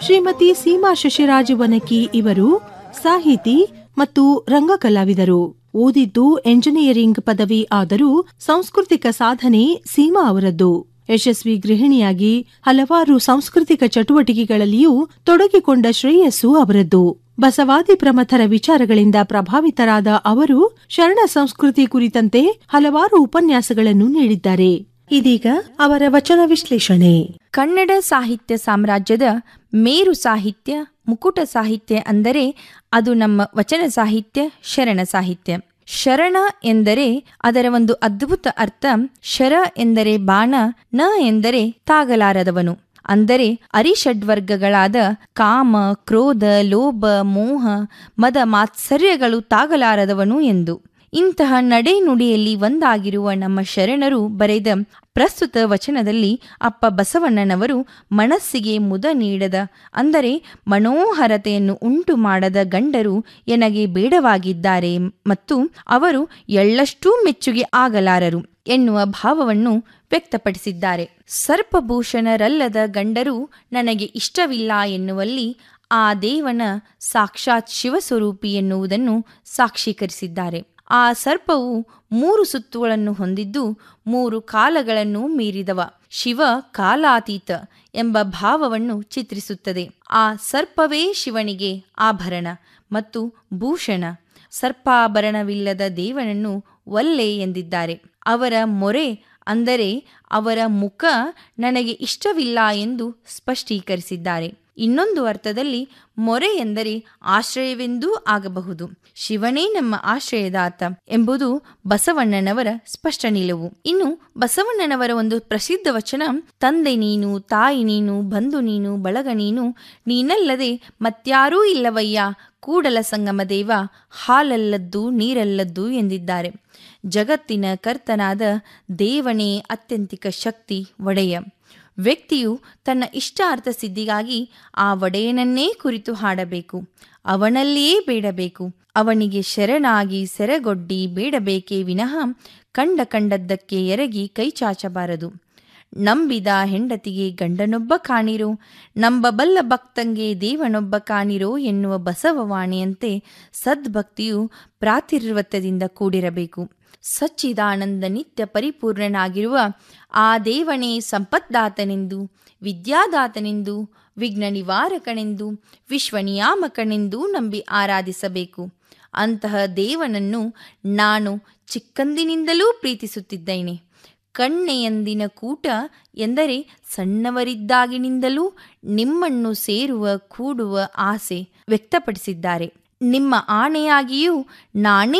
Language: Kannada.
ಶ್ರೀಮತಿ ಸೀಮಾ ಶಶಿರಾಜ್ ವನಕಿ ಇವರು ಸಾಹಿತಿ ಮತ್ತು ರಂಗಕಲಾವಿದರು ಓದಿದ್ದು ಎಂಜಿನಿಯರಿಂಗ್ ಪದವಿ ಆದರೂ ಸಾಂಸ್ಕೃತಿಕ ಸಾಧನೆ ಸೀಮಾ ಅವರದ್ದು ಯಶಸ್ವಿ ಗೃಹಿಣಿಯಾಗಿ ಹಲವಾರು ಸಾಂಸ್ಕೃತಿಕ ಚಟುವಟಿಕೆಗಳಲ್ಲಿಯೂ ತೊಡಗಿಕೊಂಡ ಶ್ರೇಯಸ್ಸು ಅವರದ್ದು ಬಸವಾದಿ ಪ್ರಮಥರ ವಿಚಾರಗಳಿಂದ ಪ್ರಭಾವಿತರಾದ ಅವರು ಶರಣ ಸಂಸ್ಕೃತಿ ಕುರಿತಂತೆ ಹಲವಾರು ಉಪನ್ಯಾಸಗಳನ್ನು ನೀಡಿದ್ದಾರೆ ಇದೀಗ ಅವರ ವಚನ ವಿಶ್ಲೇಷಣೆ ಕನ್ನಡ ಸಾಹಿತ್ಯ ಸಾಮ್ರಾಜ್ಯದ ಮೇರು ಸಾಹಿತ್ಯ ಮುಕುಟ ಸಾಹಿತ್ಯ ಅಂದರೆ ಅದು ನಮ್ಮ ವಚನ ಸಾಹಿತ್ಯ ಶರಣ ಸಾಹಿತ್ಯ ಶರಣ ಎಂದರೆ ಅದರ ಒಂದು ಅದ್ಭುತ ಅರ್ಥ ಶರ ಎಂದರೆ ಬಾಣ ನ ಎಂದರೆ ತಾಗಲಾರದವನು ಅಂದರೆ ಅರಿಷಡ್ವರ್ಗಗಳಾದ ಕಾಮ ಕ್ರೋಧ ಲೋಭ ಮೋಹ ಮದ ಮಾತ್ಸರ್ಯಗಳು ತಾಗಲಾರದವನು ಎಂದು ಇಂತಹ ನಡೆನುಡಿಯಲ್ಲಿ ಒಂದಾಗಿರುವ ನಮ್ಮ ಶರಣರು ಬರೆದ ಪ್ರಸ್ತುತ ವಚನದಲ್ಲಿ ಅಪ್ಪ ಬಸವಣ್ಣನವರು ಮನಸ್ಸಿಗೆ ಮುದ ನೀಡದ ಅಂದರೆ ಮನೋಹರತೆಯನ್ನು ಉಂಟು ಮಾಡದ ಗಂಡರು ಎನಗೆ ಬೇಡವಾಗಿದ್ದಾರೆ ಮತ್ತು ಅವರು ಎಳ್ಳಷ್ಟೂ ಮೆಚ್ಚುಗೆ ಆಗಲಾರರು ಎನ್ನುವ ಭಾವವನ್ನು ವ್ಯಕ್ತಪಡಿಸಿದ್ದಾರೆ ಸರ್ಪಭೂಷಣರಲ್ಲದ ಗಂಡರು ನನಗೆ ಇಷ್ಟವಿಲ್ಲ ಎನ್ನುವಲ್ಲಿ ಆ ದೇವನ ಸಾಕ್ಷಾತ್ ಶಿವಸ್ವರೂಪಿ ಎನ್ನುವುದನ್ನು ಸಾಕ್ಷೀಕರಿಸಿದ್ದಾರೆ ಆ ಸರ್ಪವು ಮೂರು ಸುತ್ತುಗಳನ್ನು ಹೊಂದಿದ್ದು ಮೂರು ಕಾಲಗಳನ್ನು ಮೀರಿದವ ಶಿವ ಕಾಲಾತೀತ ಎಂಬ ಭಾವವನ್ನು ಚಿತ್ರಿಸುತ್ತದೆ ಆ ಸರ್ಪವೇ ಶಿವನಿಗೆ ಆಭರಣ ಮತ್ತು ಭೂಷಣ ಸರ್ಪಾಭರಣವಿಲ್ಲದ ದೇವನನ್ನು ಒಲ್ಲೆ ಎಂದಿದ್ದಾರೆ ಅವರ ಮೊರೆ ಅಂದರೆ ಅವರ ಮುಖ ನನಗೆ ಇಷ್ಟವಿಲ್ಲ ಎಂದು ಸ್ಪಷ್ಟೀಕರಿಸಿದ್ದಾರೆ ಇನ್ನೊಂದು ಅರ್ಥದಲ್ಲಿ ಮೊರೆ ಎಂದರೆ ಆಶ್ರಯವೆಂದೂ ಆಗಬಹುದು ಶಿವನೇ ನಮ್ಮ ಆಶ್ರಯದಾತ ಎಂಬುದು ಬಸವಣ್ಣನವರ ಸ್ಪಷ್ಟ ನಿಲುವು ಇನ್ನು ಬಸವಣ್ಣನವರ ಒಂದು ಪ್ರಸಿದ್ಧ ವಚನ ತಂದೆ ನೀನು ತಾಯಿ ನೀನು ಬಂಧು ನೀನು ಬಳಗ ನೀನು ನೀನಲ್ಲದೆ ಮತ್ಯಾರೂ ಇಲ್ಲವಯ್ಯ ಕೂಡಲ ಸಂಗಮ ದೇವ ಹಾಲಲ್ಲದ್ದು ನೀರಲ್ಲದ್ದು ಎಂದಿದ್ದಾರೆ ಜಗತ್ತಿನ ಕರ್ತನಾದ ದೇವನೇ ಅತ್ಯಂತಿಕ ಶಕ್ತಿ ಒಡೆಯ ವ್ಯಕ್ತಿಯು ತನ್ನ ಇಷ್ಟಾರ್ಥ ಸಿದ್ಧಿಗಾಗಿ ಆ ಒಡೆಯನನ್ನೇ ಕುರಿತು ಹಾಡಬೇಕು ಅವನಲ್ಲಿಯೇ ಬೇಡಬೇಕು ಅವನಿಗೆ ಶರಣಾಗಿ ಸೆರೆಗೊಡ್ಡಿ ಬೇಡಬೇಕೇ ವಿನಃ ಕಂಡ ಕಂಡದ್ದಕ್ಕೆ ಎರಗಿ ಕೈಚಾಚಬಾರದು ನಂಬಿದ ಹೆಂಡತಿಗೆ ಗಂಡನೊಬ್ಬ ಕಾಣಿರೋ ನಂಬಬಲ್ಲ ಭಕ್ತಂಗೆ ದೇವನೊಬ್ಬ ಕಾಣಿರೋ ಎನ್ನುವ ಬಸವವಾಣಿಯಂತೆ ಸದ್ಭಕ್ತಿಯು ಪ್ರಾತಿರ್ವತ್ಯದಿಂದ ಕೂಡಿರಬೇಕು ಸಚ್ಚಿದಾನಂದ ನಿತ್ಯ ಪರಿಪೂರ್ಣನಾಗಿರುವ ಆ ದೇವನೇ ಸಂಪದ್ದಾತನೆಂದು ವಿದ್ಯಾದಾತನೆಂದು ವಿಘ್ನ ನಿವಾರಕನೆಂದು ವಿಶ್ವನಿಯಾಮಕನೆಂದು ನಂಬಿ ಆರಾಧಿಸಬೇಕು ಅಂತಹ ದೇವನನ್ನು ನಾನು ಚಿಕ್ಕಂದಿನಿಂದಲೂ ಪ್ರೀತಿಸುತ್ತಿದ್ದೇನೆ ಕಣ್ಣೆಯಂದಿನ ಕೂಟ ಎಂದರೆ ಸಣ್ಣವರಿದ್ದಾಗಿನಿಂದಲೂ ನಿಮ್ಮನ್ನು ಸೇರುವ ಕೂಡುವ ಆಸೆ ವ್ಯಕ್ತಪಡಿಸಿದ್ದಾರೆ ನಿಮ್ಮ ಆಣೆಯಾಗಿಯೂ ನಾನೇ